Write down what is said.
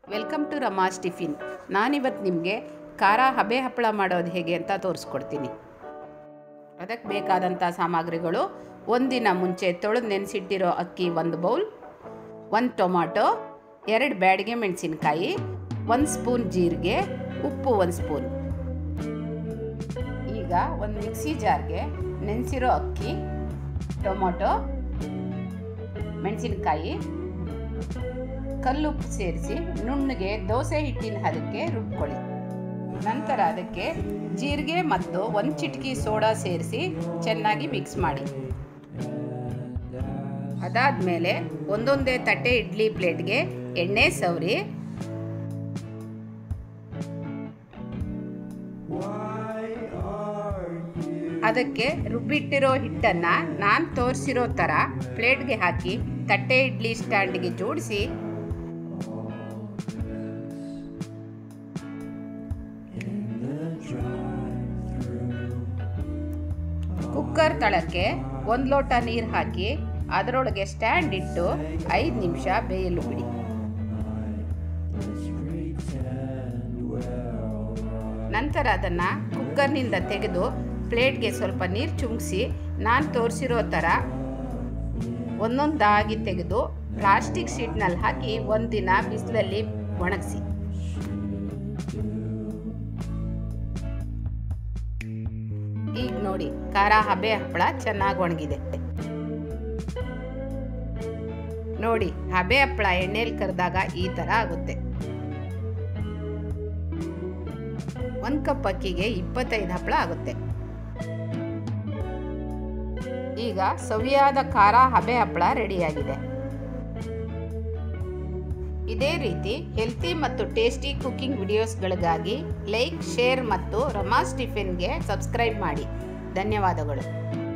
welcome to Rama's tiffin ನಾನಿವತ್ತು ನಿಮಗೆ ಖಾರ ಹಬೆ ಹಪ್ಪಳ ಮಾಡೋದು ಹೇಗೆ ಅಂತ ತೋರಿಸ್ಕೊಡ್ತೀನಿ ಅದಕ್ಕೆ ಬೇಕಾದಂಥ ಸಾಮಗ್ರಿಗಳು ಒಂದಿನ ಮುಂಚೆ ತೊಳೆದು ನೆನೆಸಿಟ್ಟಿರೋ ಅಕ್ಕಿ ಒಂದು ಬೌಲ್ ಒಂದು ಟೊಮಾಟೊ ಎರಡು ಬ್ಯಾಡಿಗೆ ಮೆಣಸಿನ್ಕಾಯಿ ಒಂದು ಸ್ಪೂನ್ ಜೀರಿಗೆ ಉಪ್ಪು ಒಂದು ಸ್ಪೂನ್ ಈಗ ಒಂದು ಮಿಕ್ಸಿ ಜಾರ್ಗೆ ನೆನೆಸಿರೋ ಅಕ್ಕಿ ಟೊಮೊಟೊ ಮೆಣಸಿನ್ಕಾಯಿ ಕಲ್ಲುಪ್ಪು ಸೇರಿಸಿ ನುಣ್ಣಗೆ ದೋಸೆ ಹಿಟ್ಟಿನ ಹದಕ್ಕೆ ರುಬ್ಕೊಳ್ಳಿ ನಂತರ ಅದಕ್ಕೆ ಜೀರಿಗೆ ಮತ್ತು ಒಂದು ಚಿಟಕಿ ಸೋಡಾ ಸೇರಿಸಿ ಚೆನ್ನಾಗಿ ಮಿಕ್ಸ್ ಮಾಡಿ ಅದಾದಮೇಲೆ ಒಂದೊಂದೇ ತಟ್ಟೆ ಇಡ್ಲಿ ಪ್ಲೇಟ್ಗೆ ಎಣ್ಣೆ ಸವರಿ ಅದಕ್ಕೆ ರುಬ್ಬಿಟ್ಟಿರೋ ಹಿಟ್ಟನ್ನು ನಾನು ತೋರಿಸಿರೋ ಥರ ಪ್ಲೇಟ್ಗೆ ಹಾಕಿ ತಟ್ಟೆ ಇಡ್ಲಿ ಸ್ಟ್ಯಾಂಡ್ಗೆ ಜೋಡಿಸಿ ಕುಕ್ಕರ್ ತಳಕ್ಕೆ ಒಂದು ಲೋಟ ನೀರು ಹಾಕಿ ಅದರೊಳಗೆ ಸ್ಟ್ಯಾಂಡ್ ಇಟ್ಟು ಐದು ನಿಮಿಷ ಬೇಯಲು ಬಿಡಿ ನಂತರ ಅದನ್ನು ಕುಕ್ಕರ್ನಿಂದ ತೆಗೆದು ಪ್ಲೇಟ್ಗೆ ಸ್ವಲ್ಪ ನೀರು ಚುಮ್ಕಿಸಿ ನಾನು ತೋರಿಸಿರೋ ಥರ ಒಂದೊಂದಾಗಿ ತೆಗೆದು ಪ್ಲಾಸ್ಟಿಕ್ ಶೀಟ್ನಲ್ಲಿ ಹಾಕಿ ಒಂದಿನ ಬಿಸಿಲಲ್ಲಿ ಒಣಗಿಸಿ ಈಗ ನೋಡಿ ಖಾರ ಹಬೆ ಹಪ್ಪಳ ಚೆನ್ನಾಗಿ ಒಣಗಿದೆ ನೋಡಿ ಹಬೆ ಹಪ್ಪಳ ಎಣ್ಣೆಲಿ ಕರೆದಾಗ ಈ ಥರ ಆಗುತ್ತೆ ಒಂದು ಕಪ್ ಅಕ್ಕಿಗೆ ಇಪ್ಪತ್ತೈದು ಹಪ್ಪಳ ಆಗುತ್ತೆ ಈಗ ಸವಿಯಾದ ಖಾರ ಹಬೆ ಹಪ್ಪಳ ರೆಡಿಯಾಗಿದೆ ಇದೇ ರೀತಿ ಹೆಲ್ತಿ ಮತ್ತು ಟೇಸ್ಟಿ ಕುಕಿಂಗ್ ವಿಡಿಯೋಸ್ಗಳಿಗಾಗಿ ಲೈಕ್ ಶೇರ್ ಮತ್ತು ರಮಾಸ್ ಟಿಫಿನ್ಗೆ ಸಬ್ಸ್ಕ್ರೈಬ್ ಮಾಡಿ ಧನ್ಯವಾದಗಳು